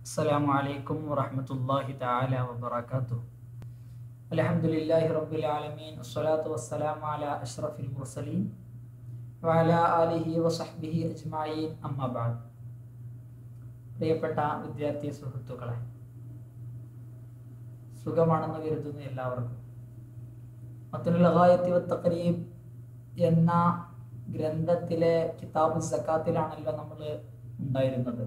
السلام عليكم ورحمة الله تعالى وبركاته الحمد لله رب العالمين الصلاة والسلام على أشرف المرسلين وعلى آله وصحبه أجمعين أما بعد പ്രിയപ്പെട്ട വിദ്യാർത്ഥി സുഹൃത്തുക്കളെ സുഖമാണെന്ന് കരുതുന്ന എല്ലാവർക്കും മത്തുലഹായത്തി തക്കരീബ് എന്ന ഗ്രന്ഥത്തിലെ കിതാബ് സക്കാത്തിലാണല്ലോ നമ്മൾ ഉണ്ടായിരുന്നത്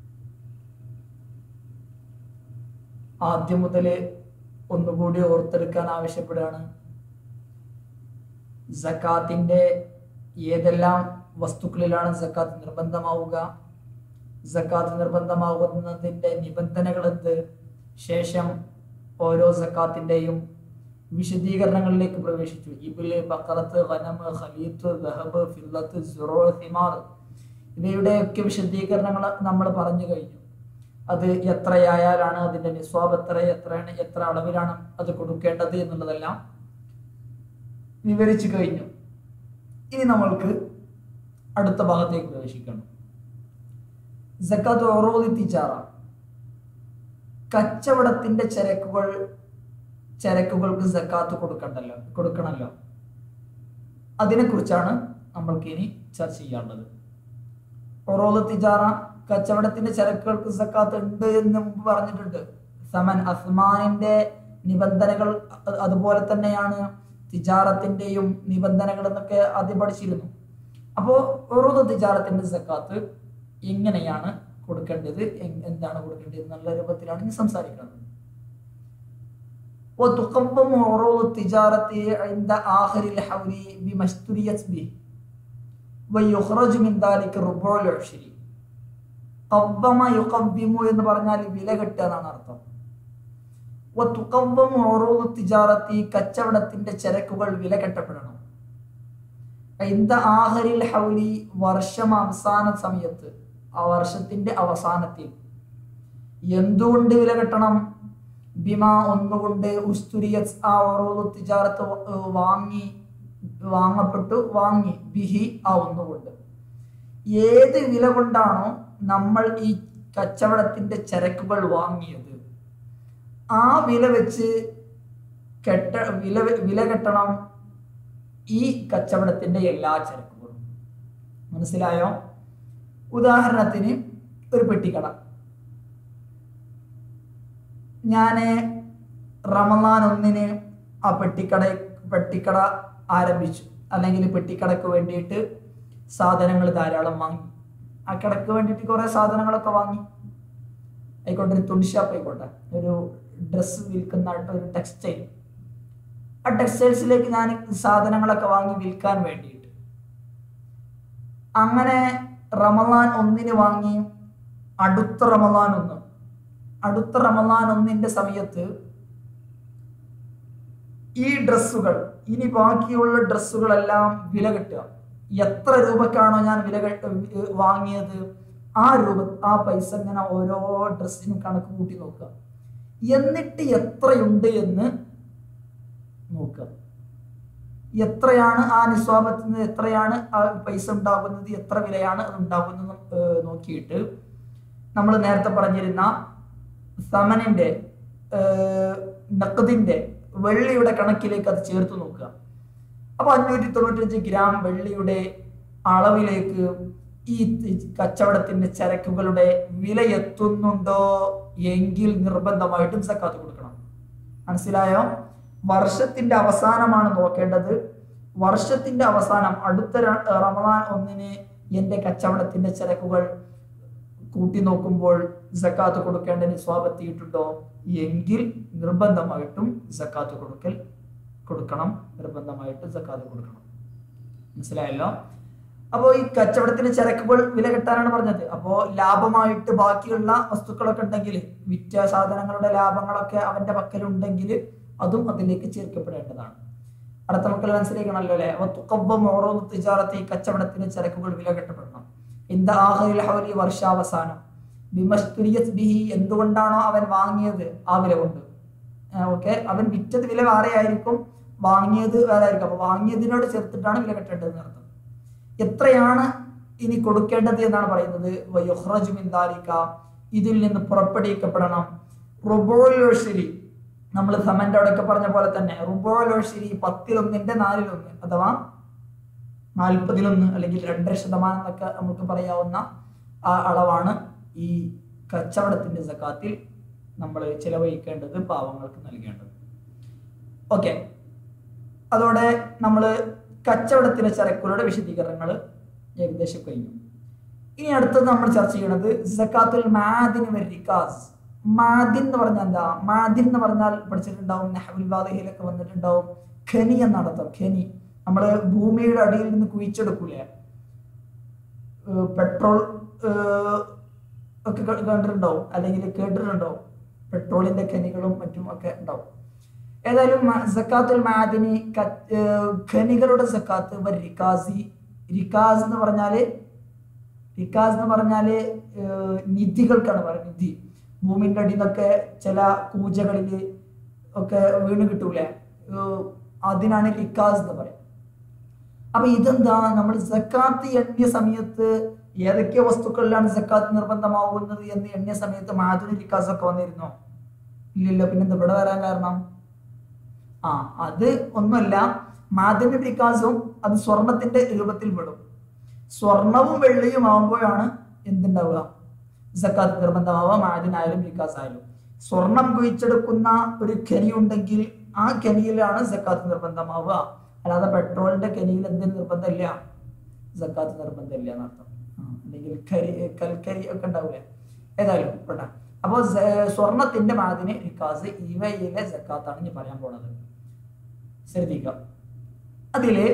ആദ്യം മുതൽ ഒന്നുകൂടി ഓർത്തെടുക്കാൻ ആവശ്യപ്പെടുകയാണ് സക്കാത്തിന്റെ ഏതെല്ലാം വസ്തുക്കളിലാണ് സക്കാത്ത് നിർബന്ധമാവുക സക്കാത്ത് നിർബന്ധമാകുന്നതിന്റെ നിബന്ധനകൾ എന്ത് ശേഷം ഓരോ സക്കാത്തിന്റെയും വിശദീകരണങ്ങളിലേക്ക് പ്രവേശിച്ചു ഇബില് ബക്കറത്ത് ഖനമ് ഖലീത്ത് ദഹബ് ഫില്ലത്ത് സുറോ സിമാർ ഇവയുടെയൊക്കെ വിശദീകരണങ്ങൾ നമ്മൾ പറഞ്ഞു കഴിഞ്ഞു അത് എത്രയായാലാണ് അതിന്റെ നിസ്വാബ് എത്ര എത്രയാണ് എത്ര അളവിലാണ് അത് കൊടുക്കേണ്ടത് എന്നുള്ളതെല്ലാം വിവരിച്ചു കഴിഞ്ഞു ഇനി നമ്മൾക്ക് അടുത്ത ഭാഗത്തേക്ക് പ്രവേശിക്കണം സക്കാത്ത് ഒറോദി തിജാറ കച്ചവടത്തിന്റെ ചരക്കുകൾ ചരക്കുകൾക്ക് സക്കാത്ത് കൊടുക്കണ്ടല്ലോ കൊടുക്കണമല്ലോ അതിനെക്കുറിച്ചാണ് നമ്മൾക്ക് ഇനി ചർച്ച ചെയ്യാനുള്ളത് ഒറോദ് തിജാറ കച്ചവടത്തിന്റെ ചരക്കുകൾക്ക് സക്കാത്ത് ഉണ്ട് എന്ന് മുമ്പ് പറഞ്ഞിട്ടുണ്ട് സമൻ അസ്മാനിന്റെ നിബന്ധനകൾ അതുപോലെ തന്നെയാണ് തിജാറത്തിന്റെയും നിബന്ധനകൾ എന്നൊക്കെ ആദ്യം പഠിച്ചിരുന്നു അപ്പോൾ ഉറുദു തിജാറത്തിന്റെ സക്കാത്ത് എങ്ങനെയാണ് കൊടുക്കേണ്ടത് എന്താണ് കൊടുക്കേണ്ടത് എന്നുള്ള രൂപത്തിലാണ് ഇനി സംസാരിക്കുന്നത് وتقوم عروض التجارة عند آخر الحول بما اشتريت به ويخرج من ذلك ربع العشر കവ്വമ യുക്കവ്വിമു എന്ന് പറഞ്ഞാൽ വില കെട്ടുക എന്നാണ് അർത്ഥം തുക്കവ്വം ഓറോദു തിജാറത്തി കച്ചവടത്തിന്റെ ചരക്കുകൾ വില കെട്ടപ്പെടണം ഇന്ത ആഹരിൽ ഹൗലി വർഷം അവസാന സമയത്ത് ആ വർഷത്തിന്റെ അവസാനത്തിൽ എന്തുകൊണ്ട് വില കെട്ടണം ബിമ ഒന്നുകൊണ്ട് ഉസ്തുരിയസ് ആ ഓറോദു തിജാറത്ത് വാങ്ങി വാങ്ങപ്പെട്ടു വാങ്ങി ബിഹി ആ ഒന്നുകൊണ്ട് ഏത് വില കൊണ്ടാണോ നമ്മൾ ഈ കച്ചവടത്തിന്റെ ചരക്കുകൾ വാങ്ങിയത് ആ വില വെച്ച് കെട്ട വില വില കെട്ടണം ഈ കച്ചവടത്തിന്റെ എല്ലാ ചരക്കുകളും മനസ്സിലായോ ഉദാഹരണത്തിന് ഒരു പെട്ടിക്കട ഞാൻ റമദാൻ ഒന്നിന് ആ പെട്ടിക്കട പെട്ടിക്കട ആരംഭിച്ചു അല്ലെങ്കിൽ പെട്ടിക്കടക്ക് വേണ്ടിയിട്ട് സാധനങ്ങൾ ധാരാളം വാങ്ങി ആ കടക്ക് വേണ്ടിയിട്ട് കുറേ സാധനങ്ങളൊക്കെ വാങ്ങി ആയിക്കോട്ടെ ഒരു തുണി ഷാപ്പ് ആയിക്കോട്ടെ ഒരു ഡ്രസ്സ് വിൽക്കുന്ന ഒരു ടെക്സ്റ്റൈൽ ആ ടെക്സ്റ്റൈൽസിലേക്ക് ഞാൻ സാധനങ്ങളൊക്കെ വാങ്ങി വിൽക്കാൻ വേണ്ടിയിട്ട് അങ്ങനെ റമദാൻ ഒന്നിന് വാങ്ങി അടുത്ത റമദാൻ ഒന്ന് അടുത്ത റമദാൻ ഒന്നിന്റെ സമയത്ത് ഈ ഡ്രസ്സുകൾ ഇനി ബാക്കിയുള്ള ഡ്രസ്സുകളെല്ലാം വില കിട്ടുക എത്ര രൂപക്കാണോ ഞാൻ വില വാങ്ങിയത് ആ രൂപ ആ പൈസ ഇങ്ങനെ ഓരോ ഡ്രസ്സിനും കണക്ക് കൂട്ടി നോക്കുക എന്നിട്ട് എത്രയുണ്ട് എന്ന് നോക്കുക എത്രയാണ് ആ നിസ്വാബത്തിൽ നിന്ന് എത്രയാണ് ആ പൈസ ഉണ്ടാകുന്നത് എത്ര വിലയാണ് അത് ഉണ്ടാകുന്നത് നോക്കിയിട്ട് നമ്മൾ നേരത്തെ പറഞ്ഞിരുന്ന സമനിന്റെ നക്കതിന്റെ വെള്ളിയുടെ കണക്കിലേക്ക് അത് ചേർത്ത് നോക്കുക അപ്പൊ അഞ്ഞൂറ്റി തൊണ്ണൂറ്റഞ്ച് ഗ്രാം വെള്ളിയുടെ അളവിലേക്ക് ഈ കച്ചവടത്തിന്റെ ചരക്കുകളുടെ വില എത്തുന്നുണ്ടോ എങ്കിൽ നിർബന്ധമായിട്ടും സക്കാത്ത് കൊടുക്കണം മനസ്സിലായോ വർഷത്തിന്റെ അവസാനമാണ് നോക്കേണ്ടത് വർഷത്തിന്റെ അവസാനം അടുത്ത റമദാൻ ഒന്നിന് എന്റെ കച്ചവടത്തിന്റെ ചരക്കുകൾ കൂട്ടി നോക്കുമ്പോൾ സക്കാത്ത് കൊടുക്കേണ്ട നിസ്വാബെത്തിയിട്ടുണ്ടോ എങ്കിൽ നിർബന്ധമായിട്ടും സക്കാത്ത് കൊടുക്കൽ കൊടുക്കണം നിർബന്ധമായിട്ട് സക്കാത്ത് കൊടുക്കണം മനസ്സിലായല്ലോ അപ്പോൾ ഈ കച്ചവടത്തിന് ചരക്കുകൾ വില കെട്ടാനാണ് പറഞ്ഞത് അപ്പോൾ ലാഭമായിട്ട് ബാക്കിയുള്ള വസ്തുക്കളൊക്കെ ഉണ്ടെങ്കിൽ വിറ്റ സാധനങ്ങളുടെ ലാഭങ്ങളൊക്കെ അവന്റെ പക്കലുണ്ടെങ്കിൽ അതും അതിലേക്ക് ചേർക്കപ്പെടേണ്ടതാണ് അടുത്ത മക്കൾ മനസ്സിലാക്കണമല്ലോ അല്ലെ തുക്കബ്ബം ഓരോ തിജാറത്തെ ഈ കച്ചവടത്തിന് ചരക്കുകൾ വില കെട്ടപ്പെടണം ഇന്ത ആഹരിൽ ഹൗലി വർഷാവസാനം ബിമസ്തുരിയസ് ബിഹി എന്തുകൊണ്ടാണോ അവൻ വാങ്ങിയത് ആ വില കൊണ്ട് ഓക്കെ അവൻ വിറ്റത് വില വേറെ ആയിരിക്കും വാങ്ങിയത് വേറെ ആയിരിക്കും അപ്പൊ വാങ്ങിയതിനോട് ചേർത്തിട്ടാണ് വില കെട്ടേണ്ടത് അർത്ഥം എത്രയാണ് ഇനി കൊടുക്കേണ്ടത് എന്നാണ് പറയുന്നത് വയുഹ്റജു മിൻ ദാലിക ഇതിൽ നിന്ന് പുറപ്പെടുവിക്കപ്പെടണം റുബോലോഷരി നമ്മൾ സമന്റെ അവിടെയൊക്കെ പറഞ്ഞ പോലെ തന്നെ റുബോലോഷരി പത്തിലൊന്നിന്റെ നാലിലൊന്ന് അഥവാ നാൽപ്പതിലൊന്ന് അല്ലെങ്കിൽ രണ്ടര ശതമാനം എന്നൊക്കെ നമുക്ക് പറയാവുന്ന ആ അളവാണ് ഈ കച്ചവടത്തിന്റെ സക്കാത്തിൽ നമ്മൾ ചിലവഴിക്കേണ്ടത് പാവങ്ങൾക്ക് നൽകേണ്ടത് ഓക്കെ അതോടെ നമ്മൾ കച്ചവടത്തിലെ ചരക്കുകളുടെ വിശദീകരണങ്ങൾ ഏകദേശം കഴിഞ്ഞു ഇനി അടുത്തത് നമ്മൾ ചർച്ച ചെയ്യുന്നത് സക്കാത്തുൽ മാദിൻ റിക്കാസ് മാദിൻ എന്ന് പറഞ്ഞാൽ എന്താ മാദിൻ എന്ന് പറഞ്ഞാൽ പഠിച്ചിട്ടുണ്ടാവും നെഹബുൽ വാദഹിലൊക്കെ വന്നിട്ടുണ്ടാവും ഖനി എന്നർത്ഥം ഖനി നമ്മൾ ഭൂമിയുടെ അടിയിൽ നിന്ന് കുഴിച്ചെടുക്കൂലേ ഏഹ് പെട്രോൾ ഏഹ് ഒക്കെ ക- കണ്ടിട്ടുണ്ടാവും അല്ലെങ്കിൽ കേട്ടിട്ടുണ്ടാവും പെട്രോളിന്റെ ഖനികളും മറ്റും ഒക്കെ ഉണ്ടാവും ഏതായാലും മ- സക്കാത്തുൽ മാദിനി ക- ഏഹ് ഖനികളുടെ സക്കാത്ത് വ റിക്കാസി റിക്കാസ് എന്ന് പറഞ്ഞാല് റിക്കാസ് എന്ന് പറഞ്ഞാല് ഏഹ് നിധികൾക്കാണ് പറയുന്നത് നിധി ഭൂമിന്റെ അടിയിൽ നിന്നൊക്കെ ചില കൂജകളില് ഒക്കെ വീണ് കിട്ടൂലേ ഏഹ് അതിനാണ് റിക്കാസ് എന്ന് പറയുന്നത് അപ്പൊ ഇതെന്താ നമ്മൾ സക്കാത്ത് എണ്ണിയ സമയത്ത് ഏതൊക്കെ വസ്തുക്കളിലാണ് സക്കാത്ത് നിർബന്ധമാവുന്നത് എന്ന് എണ്ണിയ സമയത്ത് മാധുരി റിക്കാസ് ഒക്കെ വന്നിരുന്നോ ഇല്ലല്ലോ പിന്നെന്താ ഇവിടെ വരാൻ കാരണം ആ അത് ഒന്നുമല്ല മാധുരി റിക്കാസും അത് സ്വർണത്തിന്റെ രൂപത്തിൽ പെടും സ്വർണവും വെള്ളിയും ആവുമ്പോഴാണ് എന്തുണ്ടാവുക സക്കാത്ത് നിർബന്ധമാവുക മാദിനായാലും റിക്കാസ് ആയാലും സ്വർണം കുഴിച്ചെടുക്കുന്ന ഒരു ഖനി ഉണ്ടെങ്കിൽ ആ ഖനിയിലാണ് സക്കാത്ത് നിർബന്ധമാവുക അല്ലാതെ പെട്രോളിന്റെ ഖനിയിൽ എന്തിന് നിർബന്ധമില്ല സക്കാത്ത് നിർബന്ധമില്ല എന്നർത്ഥം ആ, അല്ലെങ്കിൽ ഖരി കൽക്കരി ഒക്കെ ഉണ്ടാവില്ലേ ഏതായാലും പോട്ടെ അപ്പോൾ സ്വർണത്തിന്റെ മാദിന് റിക്കാസ് ഇവയിലെ സക്കാത്താണ് ഇനി പറയാൻ പോണത് ശ്രദ്ധിക്കാം അതില്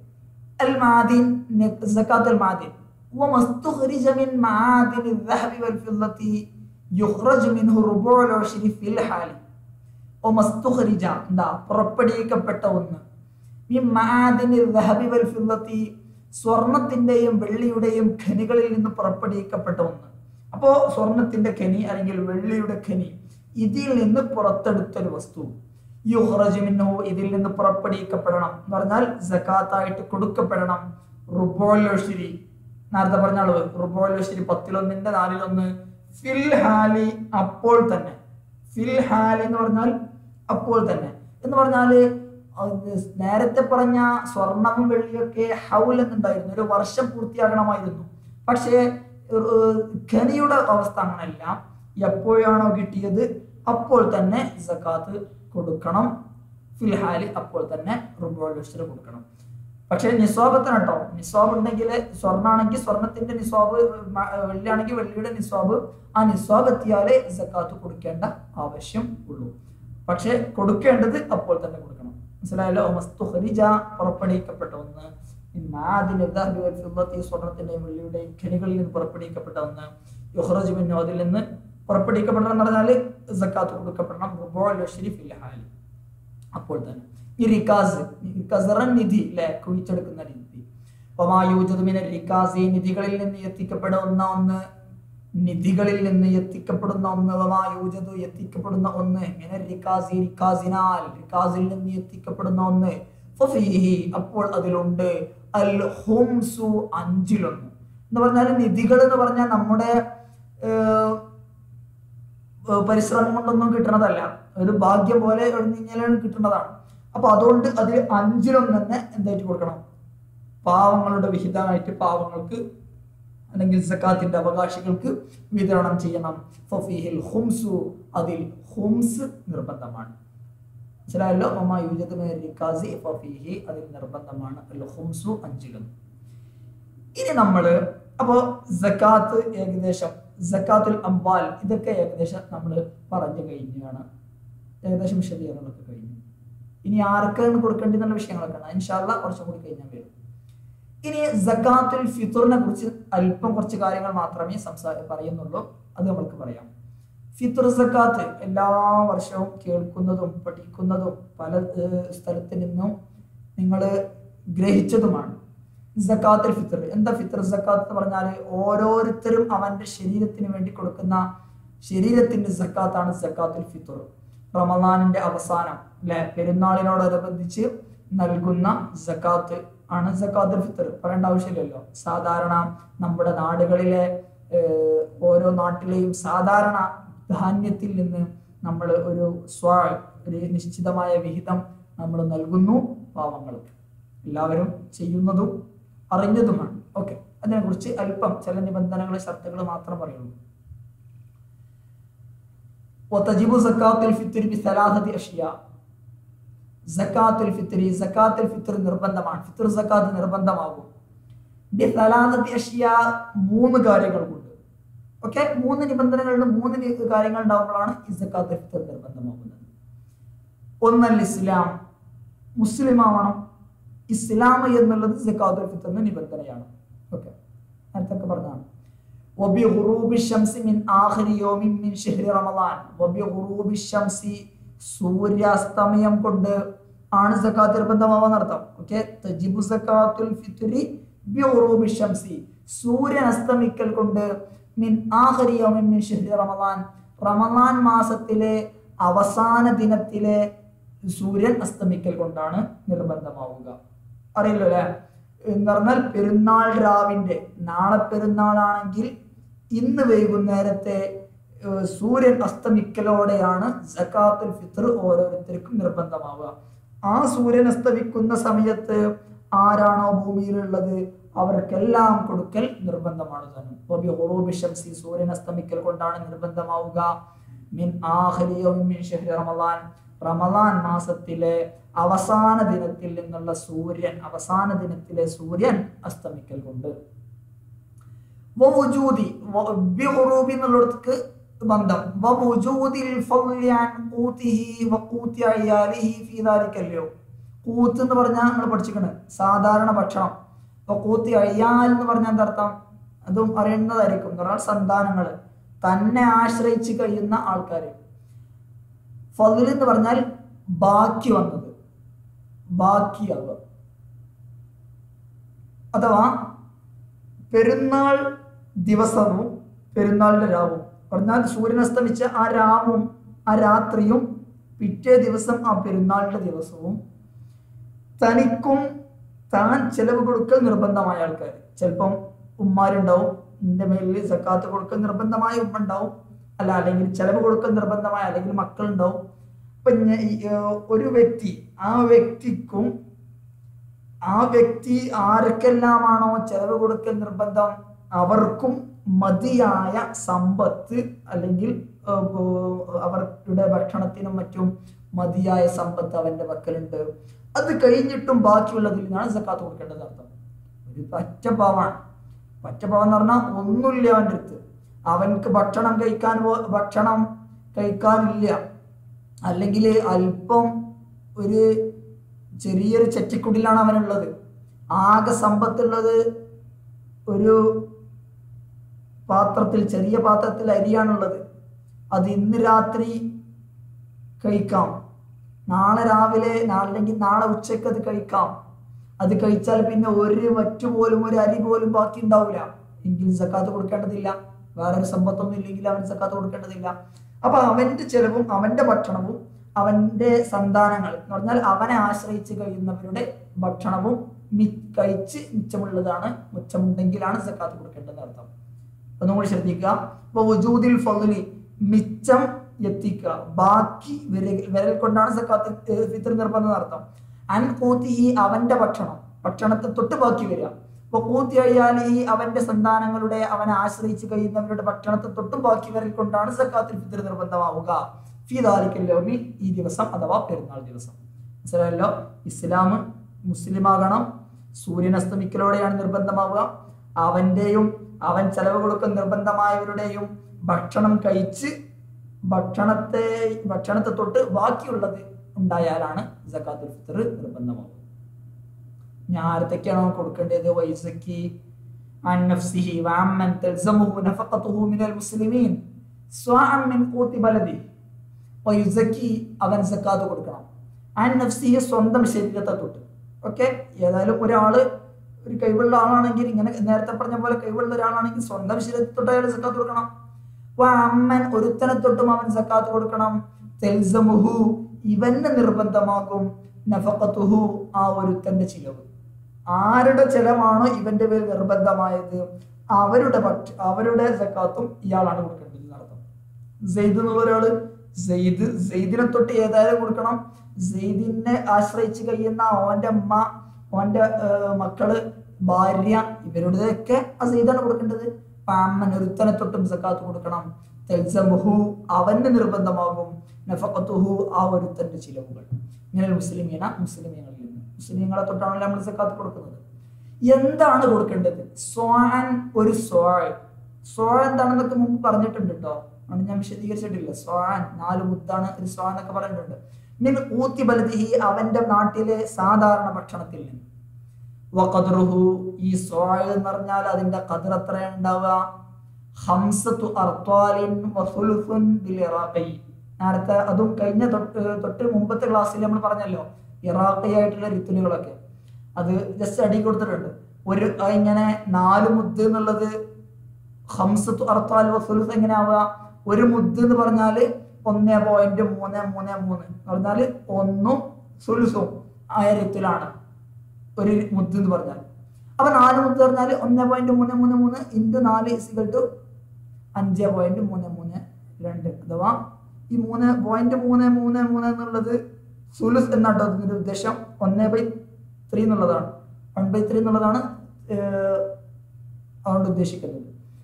المعادن زكاة المعادن وما استخرج من معادن الذهب والفضة يخرج منه ربع العشر في الحال وما استخرج എന്താ പുറപ്പെടുവിക്കപ്പെട്ട ഒന്ന് ഈ മാദിന് ذهب والفضة സ്വർണത്തിന്റെയും വെള്ളിയുടെയും ഖനികളിൽ നിന്ന് പുറപ്പെടുവിക്കപ്പെട്ട ഒന്ന് അപ്പോ സ്വർണത്തിന്റെ ഖനി അല്ലെങ്കിൽ വെള്ളിയുടെ ഖനി ഇതിൽ നിന്ന് പുറത്തെടുത്തൊരു വസ്തു യുഹ്റജ് മിന്നു ഇതിൽ നിന്ന് പുറപ്പെടുവിക്കപ്പെടണം എന്ന് പറഞ്ഞാൽ സക്കാത്തായിട്ട് കൊടുക്കപ്പെടണം റുബോലോഷിരി നേരത്തെ പറഞ്ഞ അളവ് റുബോലോഷിരി പത്തിലൊന്നിന്റെ നാലിലൊന്ന് ഫിൽ ഹാലി അപ്പോൾ തന്നെ ഫിൽ ഹാലി എന്ന് പറഞ്ഞാൽ അപ്പോൾ തന്നെ എന്ന് പറഞ്ഞാല് അത് നേരത്തെ പറഞ്ഞ സ്വർണവും വെള്ളിയൊക്കെ ഹൗൽ എന്നുണ്ടായിരുന്നു ഒരു വർഷം പൂർത്തിയാകണമായിരുന്നു പക്ഷേ ഏർ, ഖനിയുടെ അവസ്ഥ അങ്ങനല്ല എപ്പോഴാണോ കിട്ടിയത് അപ്പോൾ തന്നെ സക്കാത്ത് കൊടുക്കണം ഫിൽഹാലി അപ്പോൾ തന്നെ റുബോൾ വെച്ചിട്ട് കൊടുക്കണം പക്ഷേ നിസ്വാബത്തിന് കേട്ടോ നിസ്വാബ് ഉണ്ടെങ്കിൽ സ്വർണ്ണാണെങ്കിൽ സ്വർണത്തിന്റെ നിസ്വാബ് മ- വെള്ളിയാണെങ്കിൽ വെള്ളിയുടെ നിസ്വാബ് ആ നിസ്വാബ് എത്തിയാലേ സക്കാത്ത് കൊടുക്കേണ്ട ആവശ്യം ഉള്ളൂ പക്ഷെ കൊടുക്കേണ്ടത് അപ്പോൾ തന്നെ കൊടുക്കണം മനസ്സിലായല്ലോ മസ്തുഹരിജ പുറപ്പെടുവിക്കപ്പെട്ട ഒന്ന് ഈ മാദിന് ദഹബി വൽ ഫിദ്ദത്തി സ്വർണത്തിന്റെയും വെള്ളിയുടെയും ഖനികളിൽ നിന്ന് പുറപ്പെടുവിക്കപ്പെട്ട ഒന്ന് യുഹ്റജ് മിന്നു അതിൽ നിന്ന് പുറപ്പെടുവിക്കപ്പെടണം എന്ന് പറഞ്ഞാൽ സക്കാത്ത് കൊടുക്കപ്പെടണം റുബോൽ ഷരീഫ് ഇല്ല ഹാലി അപ്പോൾ തന്നെ ഈ റിക്കാസ് റിക്കാസറൻ നിധി അല്ലെ കുഴിച്ചെടുക്കുന്ന നിധി ഒമായൂജതുമിനെ റിക്കാസ് ഈ നിധികളിൽ നിന്ന് എത്തിക്കപ്പെടുന്ന ഒന്ന് നിധികളിൽ നിന്ന് എത്തിക്കപ്പെടുന്ന ഒന്ന് ഒമായൂജതു എത്തിക്കപ്പെടുന്ന ഒന്ന് ഇങ്ങനെ റിക്കാസി റിക്കാസിനാൽ റിക്കാസിൽ നിന്ന് എത്തിക്കപ്പെടുന്ന ഒന്ന് ഫഫീഹി അപ്പോൾ അതിലുണ്ട് അൽ ഹുംസു അഞ്ചിലൊന്ന് എന്ന് പറഞ്ഞാൽ നിധികൾ എന്ന് പറഞ്ഞാൽ നമ്മുടെ ഏർ, ഏർ പരിശ്രമം കൊണ്ടൊന്നും കിട്ടുന്നതല്ല ഒരു ഭാഗ്യം പോലെ എഴുന്നിങ്ങനെയാണ് കിട്ടുന്നതാണ് അപ്പൊ അതുകൊണ്ട് അതിൽ അഞ്ചിലൊന്ന് തന്നെ എന്തായിട്ട് കൊടുക്കണം പാവങ്ങളുടെ വിഹിതമായിട്ട് പാവങ്ങൾക്ക് അല്ലെങ്കിൽ സക്കാത്തിന്റെ അവകാശികൾക്ക് വിതരണം ചെയ്യണം ഫഫീഹിൽ ഹുംസു അതിൽ ഹുംസ് നിർബന്ധമാണ് മനസ്സിലായല്ലോ ഒമ യൂജത് മിന റിക്കാസി ഫഫീഹി അതിൽ നിർബന്ധമാണ് അൽ ഹുംസു അഞ്ചിലൊന്ന് ഇനി നമ്മള് അപ്പോ സക്കാത്ത് ഏകദേശം സക്കാത്തുൽ അംവാൽ ഇതൊക്കെ ഏകദേശം നമ്മൾ പറഞ്ഞു കഴിഞ്ഞാണ് ഏകദേശം വിശദീകരണങ്ങളൊക്കെ കഴിഞ്ഞു ഇനി ആർക്കാണ് കൊടുക്കേണ്ടതെന്നുള്ള വിഷയങ്ങളൊക്കെ ഇൻഷാല്ല കുറച്ചും കൂടി കഴിഞ്ഞാൽ വരും ഇനി സക്കാത്തുൽ ഫിത്തുറിനെ കുറിച്ച് അല്പം കുറച്ച് കാര്യങ്ങൾ മാത്രമേ സംസാ പറയുന്നുള്ളൂ അത് നമ്മൾക്ക് പറയാം ഫിത്തുർ സക്കാത്ത് എല്ലാ വർഷവും കേൾക്കുന്നതും പഠിക്കുന്നതും പല ഏർ, സ്ഥലത്ത് നിന്നും നിങ്ങൾ ഗ്രഹിച്ചതുമാണ് സക്കാത്തുൽ ഫിത്തർ എന്താ ഫിത്തർ സക്കാത്ത് എന്ന് പറഞ്ഞാൽ ഓരോരുത്തരും അവന്റെ ശരീരത്തിന് വേണ്ടി കൊടുക്കുന്ന ശരീരത്തിന്റെ സക്കാത്താണ് സക്കാത്തുൽ ഫിത്തർ റമദാനിന്റെ അവസാനം അല്ലെ പെരുന്നാളിനോടനുബന്ധിച്ച് നൽകുന്ന സക്കാത്ത് ആണ് സക്കാത്തുൽ ഫിത്തർ പറയേണ്ട ആവശ്യമില്ലല്ലോ സാധാരണ നമ്മുടെ നാടുകളിലെ ഏർ, ഓരോ നാട്ടിലെയും സാധാരണ ധാന്യത്തിൽ നിന്ന് നമ്മൾ ഒരു സ്വ ഒരു നിശ്ചിതമായ വിഹിതം നമ്മൾ നൽകുന്നു പാവങ്ങൾക്ക് എല്ലാവരും ചെയ്യുന്നതും അറിഞ്ഞതുമാണ് ഓക്കെ അതിനെക്കുറിച്ച് അല്പം ചില നിബന്ധനകൾ ഷർത്തുകൾ മാത്രം പറയുള്ളൂ وتجب زكاة الفطر بثلاثة أشياء സക്കാത്തുൽ ഫിത്രി സക്കാത്തുൽ ഫിത്ർ നിർബന്ധമാണ് ഫിത്ർ സക്കാത്ത് നിർബന്ധമാകും ബിസലാസത്തി അഷ്യ മൂന്ന് കാര്യങ്ങൾ കൊണ്ട് ഓക്കെ മൂന്ന് നിബന്ധനകളുണ്ട് മൂന്ന് നി- കാര്യങ്ങൾ ഉണ്ടാകുമ്പോഴാണ് ഈ സക്കാത്തുൽ ഫിത്ർ നിർബന്ധമാകുന്നത് ഒന്നല്ല ഇസ്ലാം മുസ്ലിം ആവണം ഇസ്ലാം എന്നുള്ളത് സക്കാത്തുൽ ഫിത്റിന്റെ നിബന്ധനയാണ് ഓക്കെ നേരത്തെ പറഞ്ഞതാണ് وبغروب الشمس من آخر يوم من شهر رمضان وبغروب الشمس സൂര്യാസ്തമയം കൊണ്ട് ആണ് സക്കാത്ത് നിർബന്ധമാവാന്ന് അർത്ഥം ഓക്കെ തജിബു സക്കാത്തുൽ ഫിത്രി ബിഗുറൂബി ശംസി സൂര്യൻ അസ്തമിക്കൽ കൊണ്ട് മിൻ ആഖരി യൗമിൻ മിൻ ഷഹ്രി റമദാൻ റമദാൻ മാസത്തിലെ അവസാന ദിനത്തിലെ സൂര്യൻ അസ്തമിക്കൽ കൊണ്ടാണ് നിർബന്ധമാവുക അറിയില്ലോ അല്ലെ എന്ന് പറഞ്ഞാൽ പെരുന്നാൾ രാവിന്റെ നാളെ പെരുന്നാളാണെങ്കിൽ ഇന്ന് വൈകുന്നേരത്തെ ഏഹ്, സൂര്യൻ അസ്തമിക്കലോടെയാണ് സക്കാത്തുൽ ഫിത്ർ ഓരോരുത്തർക്കും നിർബന്ധമാവുക ആ സൂര്യൻ അസ്തമിക്കുന്ന സമയത്ത് ആരാണോ ഭൂമിയിലുള്ളത് അവർക്കെല്ലാം കൊടുക്കൽ നിർബന്ധമാണ് തന്നെ വബി ഖുറൂബി ശംസി സൂര്യൻ അസ്തമിക്കൽ കൊണ്ടാണ് നിർബന്ധമാവുക മിൻ ആഖിരി യൗമിൻ മിൻ ഷഹ്രി റമദാൻ റമദാൻ മാസത്തിലെ അവസാന ദിനത്തിൽ നിന്നുള്ള സൂര്യൻ അവസാന ദിനത്തിലെ സൂര്യൻ അസ്തമിക്കൽ കൊണ്ട് വവുജൂദി വ- ബിഗുറൂബി എന്നുള്ളിടത്തേക്ക് ബന്ധം വവുജൂദിൽ ഫളി അൻ ഖൂതിഹി വഖൂതി അയാലിഹി ഫീ ദാലിക അൽയൗം കൂത്ത് എന്ന് പറഞ്ഞാൽ നമ്മൾ പഠിച്ചിരിക്കണ് സാധാരണ ഭക്ഷണം വഖൂതി അയ്യാൽ എന്ന് പറഞ്ഞാൽ എന്താ അർത്ഥം അതും അറിയുന്നതായിരിക്കും എന്ന് പറഞ്ഞാൽ സന്താനങ്ങൾ തന്നെ ആശ്രയിച്ച് കഴിയുന്ന ആൾക്കാർ ഫതിൽ എന്ന് പറഞ്ഞാൽ ബാക്കി വന്നത് ബാക്കിയാവുക അഥവാ പെരുന്നാൾ ദിവസവും പെരുന്നാളിന്റെ രാവും പറഞ്ഞാൽ സൂര്യൻ അസ്തമിച്ച ആ രാവും ആ രാത്രിയും പിറ്റേ ദിവസം ആ പെരുന്നാളിന്റെ ദിവസവും തനിക്കും താൻ ചെലവ് കൊടുക്കൽ നിർബന്ധമായ ആൾക്കാർ ചിലപ്പം ഉമ്മാരുണ്ടാവും നിന്റെ മേലിൽ സക്കാത്ത് കൊടുക്കൽ നിർബന്ധമായ ഉമ്മ ഉണ്ടാവും അല്ല അല്ലെങ്കിൽ ചെലവ് കൊടുക്കൽ നിർബന്ധമായ അല്ലെങ്കിൽ മക്കളുണ്ടാവും അപ്പൊ ഞ- ഈ, ഏർ, ഒരു വ്യക്തി ആ വ്യക്തിക്കും ആ വ്യക്തി ആർക്കെല്ലാമാണോ ചെലവ് കൊടുക്കൽ നിർബന്ധം അവർക്കും മതിയായ സമ്പത്ത് അല്ലെങ്കിൽ ഏർ, ഏർ, അവരുടെ ഭക്ഷണത്തിനും മറ്റും മതിയായ സമ്പത്ത് അവന്റെ പക്കലുണ്ട് അത് കഴിഞ്ഞിട്ടും ബാക്കിയുള്ളതിൽ നിന്നാണ് സക്കാത്ത് കൊടുക്കേണ്ടത് അർത്ഥം ഒരു പച്ചപ്പാവാണ് പച്ചപ്പാവം എന്ന് പറഞ്ഞാൽ ഒന്നുമില്ല അവൻ്റെ അടുത്ത് അവൻക്ക് ഭക്ഷണം കഴിക്കാൻ പോ- ഭക്ഷണം കഴിക്കാനില്ല അല്ലെങ്കിൽ അല്പം ഒരു ചെറിയൊരു ചെറ്റിക്കുടിലാണ് അവനുള്ളത് ആകെ സമ്പത്തുള്ളത് ഒരു പാത്രത്തിൽ ചെറിയ പാത്രത്തിൽ അരിയാണുള്ളത് അത് ഇന്ന് രാത്രി കഴിക്കാം നാളെ രാവിലെ നാ- അല്ലെങ്കിൽ നാളെ ഉച്ചയ്ക്ക് അത് കഴിക്കാം അത് കഴിച്ചാൽ പിന്നെ ഒരു വറ്റു പോലും ഒരു അരി പോലും ബാക്കി ഉണ്ടാവില്ല എങ്കിൽ സക്കാത്ത് കൊടുക്കേണ്ടതില്ല വേറൊരു സമ്പത്തൊന്നും ഇല്ലെങ്കിൽ അവൻ സക്കാത്ത് കൊടുക്കേണ്ടതില്ല അപ്പൊ അവന്റെ ചെലവും അവന്റെ ഭക്ഷണവും അവന്റെ സന്താനങ്ങൾ എന്ന് പറഞ്ഞാൽ അവനെ ആശ്രയിച്ച് കഴിയുന്നവരുടെ ഭക്ഷണവും മി കഴിച്ച് മിച്ചമുള്ളതാണ് മിച്ചമുണ്ടെങ്കിലാണ് സക്കാത്ത് കൊടുക്കേണ്ടത് അർത്ഥം ഒന്നും കൂടി ശ്രദ്ധിക്കുക ഇപ്പൊ വജൂദിൽ ഫضലി മിച്ചം എത്തിക്കുക ബാക്കി വിരൽ വിരൽ കൊണ്ടാണ് സക്കാത്ത് ഏഹ് ഫിത്ർ നിർബന്ധം അർത്ഥം അൻ കൂത്തിഹി അവന്റെ ഭക്ഷണം ഭക്ഷണത്തെ തൊട്ട് ബാക്കി വരിക അപ്പൊ കൂത്തി അയ്യാലി അവന്റെ സന്താനങ്ങളുടെ അവനെ ആശ്രയിച്ച് കഴിയുന്നവരുടെ ഭക്ഷണത്തെ തൊട്ടും ബാക്കി വിരൽ കൊണ്ടാണ് സക്കാത്തിൽ ഫിത്ർ നിർബന്ധമാവുക ഫീദാലിക്കല്ലോമി ഈ ദിവസം അഥവാ പെരുന്നാൾ ദിവസം മനസ്സിലായല്ലോ ഇസ്ലാം മുസ്ലിം ആകണം സൂര്യൻ അസ്തമിക്കലോടെയാണ് നിർബന്ധമാവുക അവന്റെയും അവൻ ചെലവ് കൊടുക്കുന്ന നിർബന്ധമായവരുടെയും ഭക്ഷണം കഴിച്ച് ഭക്ഷണത്തെ ഭക്ഷണത്തെ തൊട്ട് ബാക്കിയുള്ളത് ഉണ്ടായാലാണ് സക്കാത്തുൽ ഫിത്ർ നിർബന്ധമാവുക ഞാൻ ആരത്തൊക്കെയാണോ കൊടുക്കേണ്ടത് വൈസക്കി عن نفسه وعمن تلزمه نفقته من المسلمين سواء من قوت بلده വയുസക്കി അവൻ സക്കാത്ത് കൊടുക്കണം ആൻ നഫ്സിയെ സ്വന്തം ശരീരത്തെ തൊട്ട് ഓക്കെ ഏതായാലും ഒരാള് ഒരു കഴിവുള്ള ആളാണെങ്കിൽ ഇങ്ങനെ നേരത്തെ പറഞ്ഞ പോലെ കഴിവുള്ള ഒരാളാണെങ്കിൽ സ്വന്തം ശരീരത്തെ തൊട്ട് അയാൾ സക്കാത്ത് കൊടുക്കണം വ അമ്മൻ ഒരുത്തനെ തൊട്ടും അവൻ സക്കാത്ത് കൊടുക്കണം തെൽസമുഹു ഇവന് നിർബന്ധമാകും നഫഖത്തുഹു ആ ഒരുത്തന്റെ ചിലവ് ആരുടെ ചെലവാണോ ഇവന്റെ പേര് നിർബന്ധമായത് അവരുടെ പക്ഷ അവരുടെ സക്കാത്തും ഇയാളാണ് കൊടുക്കേണ്ടത് എന്നർത്ഥം സെയ്ദ് എന്നുള്ള ഒരാള് സെയ്ദ് സെയ്ദിനെ തൊട്ട് ഏതായാലും കൊടുക്കണം സെയ്ദിനെ ആശ്രയിച്ച് കഴിയുന്ന ഓന്റെ അമ്മ ഓന്റെ ഏർ, മക്കള് ഭാര്യ ഇവരുടെയൊക്കെ ആ സെയ്ദാണ് കൊടുക്കേണ്ടത് പാമ്മൻ ഒരുത്തനെ തൊട്ടും സക്കാത്ത് കൊടുക്കണം തെൽസമുഹു അവന് നിർബന്ധമാകും നഫഖത്തുഹു ആ ഒരുത്തന്റെ ചിലവുകൾ ഇങ്ങനെ മുസ്ലിമീന മുസ്ലിമീങ്ങളിൽ നിന്ന് മുസ്ലിമീങ്ങളെ തൊട്ടാണല്ലോ നമ്മൾ സക്കാത്ത് കൊടുക്കുന്നത് എന്താണ് കൊടുക്കേണ്ടത് സ്വാൻ ഒരു സ്വാൻ സ്വാൻ എന്താണെന്നൊക്കെ മുമ്പ് പറഞ്ഞിട്ടുണ്ട് കേട്ടോ അത് ഞാൻ വിശദീകരിച്ചിട്ടില്ല സ്വാൻ നാല് മുത്താണ് ഒരു സ്വാൻ എന്നൊക്കെ പറഞ്ഞിട്ടുണ്ട് മിൻ ഊത്തി ബലദിഹി അവന്റെ നാട്ടിലെ സാധാരണ ഭക്ഷണത്തിൽ നിന്ന് വഖദ്റുഹു ഈ സ്വായ് എന്ന് പറഞ്ഞാൽ അതിന്റെ ഖദർ എത്ര ഉണ്ടാവുക ഹംസത്തു അർത്താലിൻ വസുലുസുൻ ബിൽ ഇറാഖി നേരത്തെ അതും കഴിഞ്ഞ തൊട്ട് തൊട്ട് മുമ്പത്തെ ക്ലാസ്സിൽ നമ്മൾ പറഞ്ഞല്ലോ ഇറാഖി ആയിട്ടുള്ള രിത്തുലുകളൊക്കെ അത് ജസ്റ്റ് അടി കൊടുത്തിട്ടുണ്ട് ഒരു ആ ഇങ്ങനെ നാല് മുദ്ദ് എന്നുള്ളത് ഹംസത്തു അർത്താൽ വസുലുസ് എങ്ങനെ ആവുക ഒരു മുദ്ദ് എന്ന് പറഞ്ഞാല് ഒന്നേ പോയിന്റ് മൂന്ന് മൂന്ന് മൂന്ന് എന്ന് പറഞ്ഞാല് ഒന്നും സുലുസും ആയ രിത്തിലാണ് ഒരു മുദ്ദ് എന്ന് പറഞ്ഞാൽ അപ്പൊ നാല് മുദ്ദ് പറഞ്ഞാൽ ഒന്ന് പോയിന്റ് മൂന്ന് മൂന്ന് മൂന്ന് ഇൻറ്റു നാല് ഇസിക്കൽ ടു അഞ്ച് പോയിന്റ് മൂന്ന് മൂന്ന് രണ്ട് അഥവാ ഈ മൂന്ന് പോയിന്റ് മൂന്ന് മൂന്ന് മൂന്ന് എന്നുള്ളത് സുലുസ് എന്നാട്ടോ അതിന്റെ ഉദ്ദേശം ഒന്ന് ബൈ ത്രീ എന്നുള്ളതാണ് വൺ ബൈ ത്രീ എന്നുള്ളതാണ് ഏർ, അതുകൊണ്ട് ഉദ്ദേശിക്കുന്നത്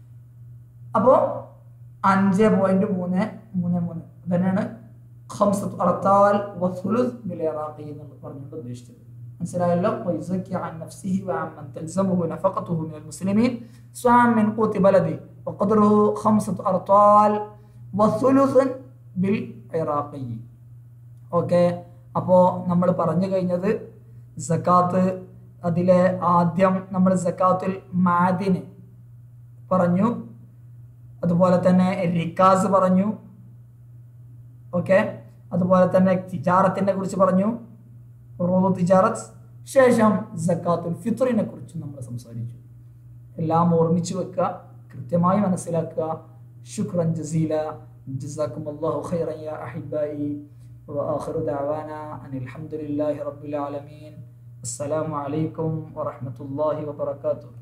അപ്പോ അഞ്ച് പോയിന്റ് മൂന്ന് മൂന്ന് മൂന്ന് തന്നെയാണ് ഖംസത്ത് അർത്താൽ വസുലുസ് ബിൽ ഇറാഖി എന്നുള്ളത് പറഞ്ഞുകൊണ്ട് ഉദ്ദേശിച്ചത് മനസ്സിലായല്ലോ ويزكي عن نفسه وعمن تلزمه نفقته من المسلمين سواء من قوت بلده وقدره خمسة أرطال وثلث بالعراقي ഓക്കെ അപ്പോൾ നമ്മൾ പറഞ്ഞു കഴിഞ്ഞത് സക്കാത്ത് അതിലെ ആദ്യം നമ്മൾ സക്കാത്തുൽ മാദിന് പറഞ്ഞു അതുപോലെ തന്നെ റിക്കാസ് പറഞ്ഞു ഓക്കെ അതുപോലെ തന്നെ തിജാറത്തിനെ കുറിച്ച് പറഞ്ഞു റോദു തിജാറത്ത് ശേഷം സക്കാത്തുൽ ഫിത്റിനെ കുറിച്ച് നമ്മൾ സംസാരിച്ചു എല്ലാം ഓർമ്മിച്ചു വെക്കുക കൃത്യമായി മനസ്സിലാക്കുക ശുക്രൻ ജസീല ജസാക്കും അള്ളാഹു ഖൈറൻ യാ അഹിബായി وآخر دعوانا أن الحمد لله رب العالمين السلام عليكم ورحمة الله وبركاته